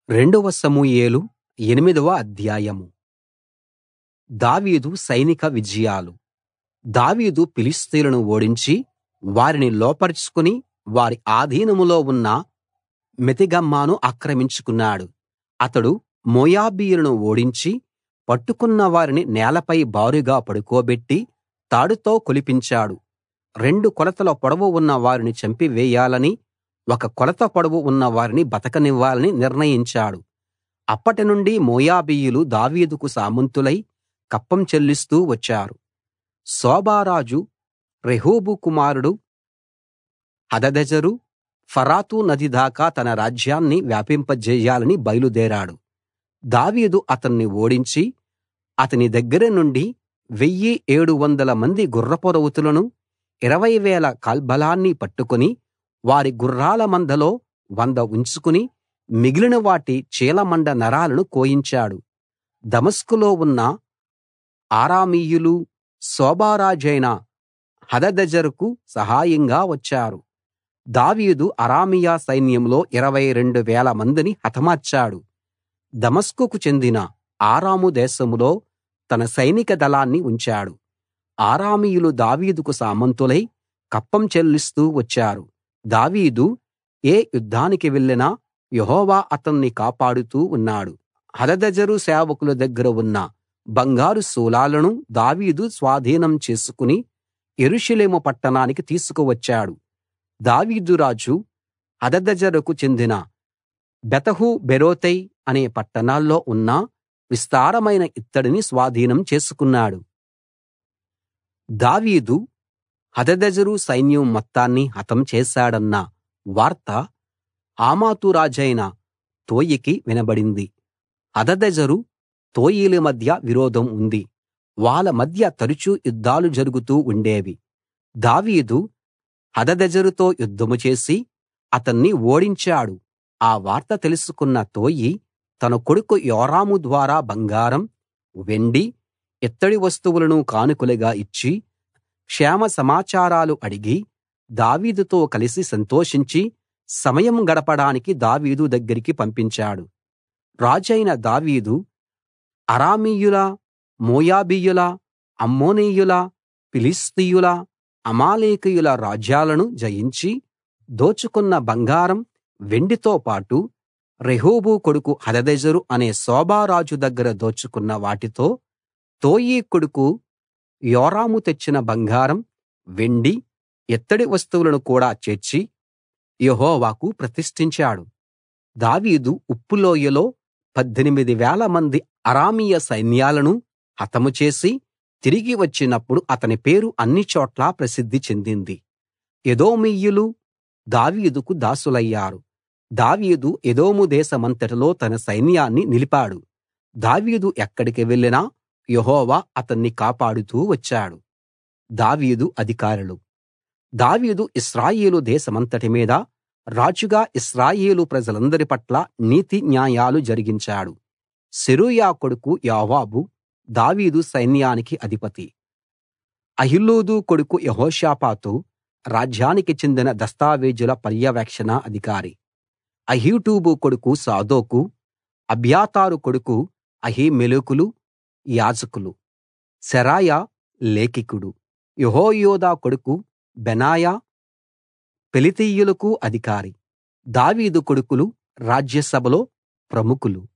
రెండవ సమూయేలు ఎనిమిదవ అధ్యాయం దావీదు సైనిక విజయాలు దావీదు ఫిలిష్తీయులను ఓడించి వారిని లోపరుచుకుని వారి ఆధీనంలో ఉన్న మెతెగమ్మాను ఆక్రమించుకున్నాడు అతడు మోయాబీయులను ఓడించి పట్టుకున్న వారిని నేలపై బారుగా పడుకోబెట్టి తాడుతో కొలిపించాడు రెండు కొలతల పొడవు ఉన్న వారిని చంపివేయాలని ఒక కొలత పొడవు ఉన్న వారిని బతకనివ్వాలని నిర్ణయించాడు అప్పటినుండి మోయాబీయులు దావీదుకు సామంతులై కప్పం చెల్లిస్తూ వచ్చారు సోబా రాజు రెహోబు కుమారుడు హదదెజరు ఫరాతు నది దాకా తన రాజ్యాన్ని వ్యాపింపజేయాలని బయలుదేరాడు దావీదు అతన్ని ఓడించి అతని దగ్గర నుండి వెయ్యి ఏడు వందల మంది గుర్రపు రౌతులను ఇరవై వేల కాల్బలాన్ని పట్టుకుని వారి గుర్రాల మందలో వంద ఉంచుకుని మిగిలిన వాటి చీలమండ నరాలను కోయించాడు దమస్కులో ఉన్న అరామీయులు సోబా రాజైన హదదెజరుకు సహాయంగా వచ్చారు దావీదు అరామియా సైన్యంలో ఇరవై రెండు వేల మందిని హతమార్చాడు దమస్కుకు చెందిన ఆరాము దేశంలో తన సైనిక దళాన్ని ఉంచాడు ఆరామీయులు దావీదుకు సామంతులై కప్పం చెల్లిస్తూ వచ్చారు దావీదు ఏ యుద్ధానికి వెళ్ళినా యెహోవా అతన్ని కాపాడుతూ ఉన్నాడు హదదెజరు సేవకుల దగ్గర ఉన్న బంగారు శూలాలను దావీదు స్వాధీనం చేసుకుని యెరూషలేము పట్టణానికి తీసుకువచ్చాడు దావీదు రాజు హదదెజరుకు చెందిన బెతహు బెరోతై అనే పట్టణాల్లో ఉన్న విస్తారమైన ఇత్తడిని స్వాధీనం చేసుకున్నాడు దావీదు హదదెజరు సైన్యం మొత్తాన్ని హతం చేశాడన్న వార్త హమాతు రాజైన తోయికి వినబడింది హదదెజరు తోయిల మధ్య విరోధం ఉంది వాళ్ళ మధ్య తరచూ యుద్ధాలు జరుగుతూ ఉండేవి దావీదు హదదెజరుతో యుద్ధం చేసి అతన్ని ఓడించాడు ఆ వార్త తెలుసుకున్న తోయి తన కొడుకు యోరాము ద్వారా బంగారం వెండి ఇత్తడి వస్తువులను కానుకలుగా ఇచ్చి క్షేమ సమాచారాలు అడిగి దావీదుతో కలిసి సంతోషించి సమయం గడపడానికి దావీదు దగ్గరికి పంపించాడు రాజైన దావీదు అరామీయుల మోయాబీయుల అమ్మోనీయుల ఫిలిష్తీయుల అమాలేకీయుల రాజ్యాలను జయించి దోచుకున్న బంగారం వెండితో పాటు రెహోబు కొడుకు హదదెజరు అనే సోబా రాజు దగ్గర దోచుకున్న వాటితో తోయి కొడుకు యోరాము తెచ్చిన బంగారం వెండి ఇత్తడి వస్తువులను కూడా చేర్చి యెహోవాకు ప్రతిష్ఠించాడు దావీదు ఉప్పు లోయలో పద్దెనిమిది వేల మంది అరామీయ సైన్యాలను హతము చేసి తిరిగి వచ్చినప్పుడు అతని పేరు అన్ని చోట్లా ప్రసిద్ధి చెందింది ఎదోమీయులు దావీదుకు దాసులయ్యారు దావీదు ఎదోము దేశమంతటిలో తన సైన్యాన్ని నిలిపాడు దావీదు ఎక్కడికి వెళ్ళినా యెహోవా అతన్ని కాపాడుతూ వచ్చాడు దావీదు అధికారులు దావీదు ఇశ్రాయేలు దేశమంతటి మీద రాజుగా ఇశ్రాయేలు ప్రజలందరి పట్ల నీతి న్యాయాలు జరిగించాడు సెరూయా కొడుకు యోవాబు దావీదు సైన్యానికి అధిపతి అహిలూదు కొడుకు యెహోషాపాతు రాజ్యానికి చెందిన దస్తావేజుల పర్యవేక్షణ అధికారి అహీటూబు కొడుకు సాదోకు అబ్యాతారు కొడుకు అహీమెలెకులు యాజకులు సెరాయా లేఖికుడు యెహోయోదా కొడుకు బెనాయా పెలితీయులకు అధికారి దావీదు కొడుకులు రాజ్యసభలో ప్రముఖులు